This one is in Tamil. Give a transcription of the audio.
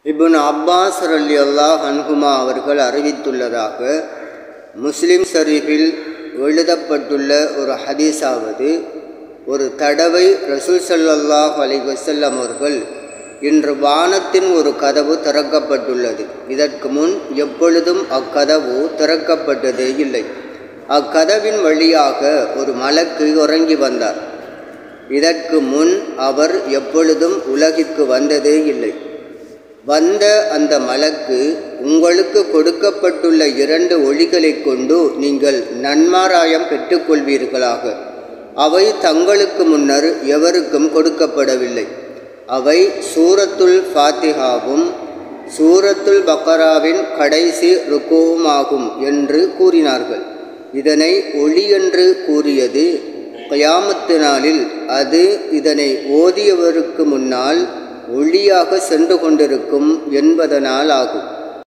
இப்னு அப்பாஸ் ரலி அல்லாஹ் அன்ஹுமா அவர்கள் அறிவித்துள்ளதாக முஸ்லிம் ஷரீஃபில் எழுதப்பட்டுள்ள ஒரு ஹதீஸாவது ஒரு தடவை ரசூல் ஸல்லல்லாஹு அலைஹி வஸல்லம் அவர்கள் இன்று வானத்தின் ஒரு கதவு திறக்கப்பட்டுள்ளது இதற்கு முன் எப்பொழுதும் அக்கதவு திறக்கப்பட்டதே இல்லை அக்கதவின் வழியாக ஒரு மலக்கு இறங்கி வந்தார் இதற்கு முன் அவர் எப்பொழுதும் உலகிற்கு வந்ததே இல்லை வந்த அந்த மலக்கு உங்களுக்கு கொடுக்கப்பட்டுள்ள இரண்டு ஒளிகளை கொண்டு நீங்கள் நன்மாராயம் பெற்றுக்கொள்வீர்களாக அவை தங்களுக்கு முன்னர் எவருக்கும் கொடுக்கப்படவில்லை அவை சூரத்துல் ஃபாத்திஹாவும் சூரத்துல் பக்கராவின் கடைசி ருக்குவுமாகும் என்று கூறினார்கள் இதனை ஒளி என்று கூறியது கயாமத்து நாளில் அது இதனை ஓதியவருக்கு முன்னால் ஒளியாக சென்று கொண்டிருக்கும் என்பதனால் ஆகும்